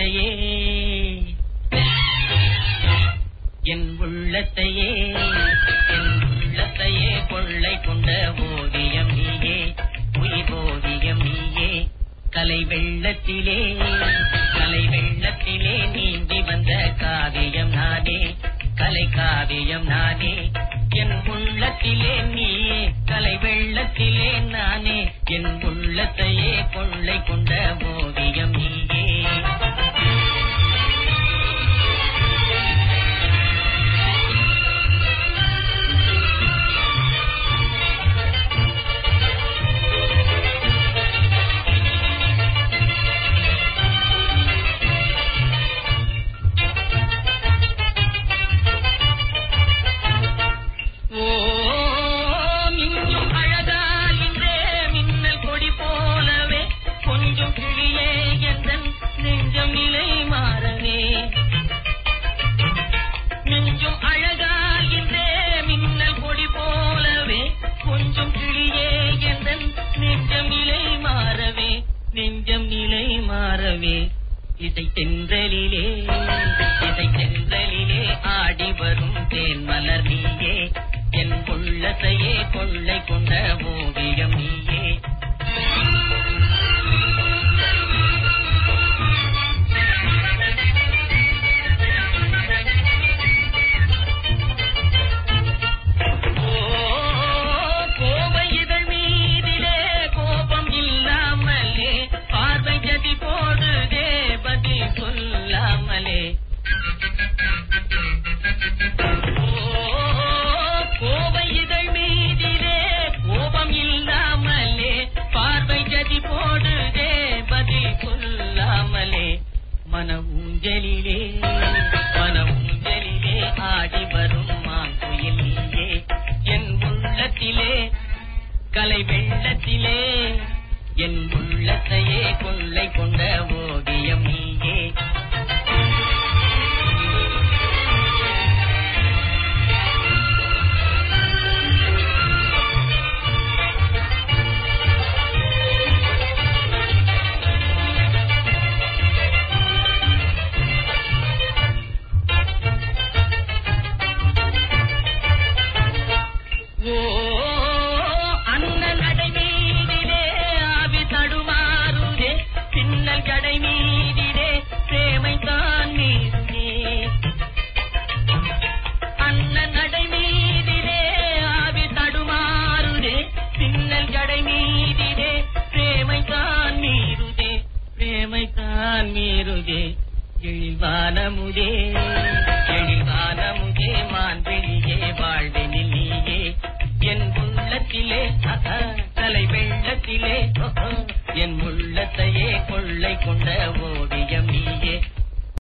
உள்ளத்தையே என் உள்ளத்தையே என் உள்ளத்தையே கொள்ளை கொண்ட ஓவியம் நீயே உயிர் ஓவியம் நீயே கலை வெள்ளத்திலே கலை வெள்ளத்திலே நீந்தி வந்த காவியம் நானே கலை காவியம் நானே என் உள்ளத்திலே நீயே கலை வெள்ளத்திலே நானே என் உள்ளத்தையே கொள்ளை கொண்ட ஓவியம் நீயே ஓ மின்னும் அழகால் இன்றே மின்னல் கொடி போலவே கொஞ்சம் கிளியே எந்தன் நெஞ்சம் நிலை மாறவே மிஞ்சும் அழகால் இன்றே மின்னல் கொடி போலவே கொஞ்சம் கிளியே எந்தன் நெஞ்சம் நிலை மாறவே நெஞ்சம் நிலை மாறவே இசை தென்றலிலே இசை தென்றலிலே ஆடி வரும் தேன் மலர் நீயே என் உள்ளத்தையே கொள்ளை கொண்ட ஓவியம் நீயே ஓ கோவை இதழ் மீதிலே கோபம் இல்லாமலே பார்வை ஜதி போடுதே பதில் சொல்லாமலே ஓ கோவை இதழ் மீதிலே கோபம் இல்லாமலே பார்வை ஜதி போடுதே பதில் சொல்லாமலே மன ஊஞ்சலிலே மன ஊஞ்சலிலே ஆடி வரும் மாங்குயில் நீயே என் உள்ளத்திலே கலை வெள்ளத்திலே என் உள்ளத்தையே கொள்ளை கொண்ட ஓவியம் நீயே ஓ அண்ணன் நடை மீதிலே ஆவி தடுமாறுதே பின்னல் கடை மீதிலே பிரேமை தான் மீறுதே அண்ணன் நடை மீதிலே ஆவி தடுமாறுதே பின்னல் கடை மீதிலே பிரேமை தான் மீறுதே பிரேமை தான் மீறுதே எழில்வானமுதே எழில்வானமுதே மான்வெளியே வாழ்வெனில் நீயே என் உள்ளத்திலே அஹ, கலை வெள்ளத்திலே ஓஹோ, என் உள்ளத்தையே கொள்ளை கொண்ட ஓவியம் நீயே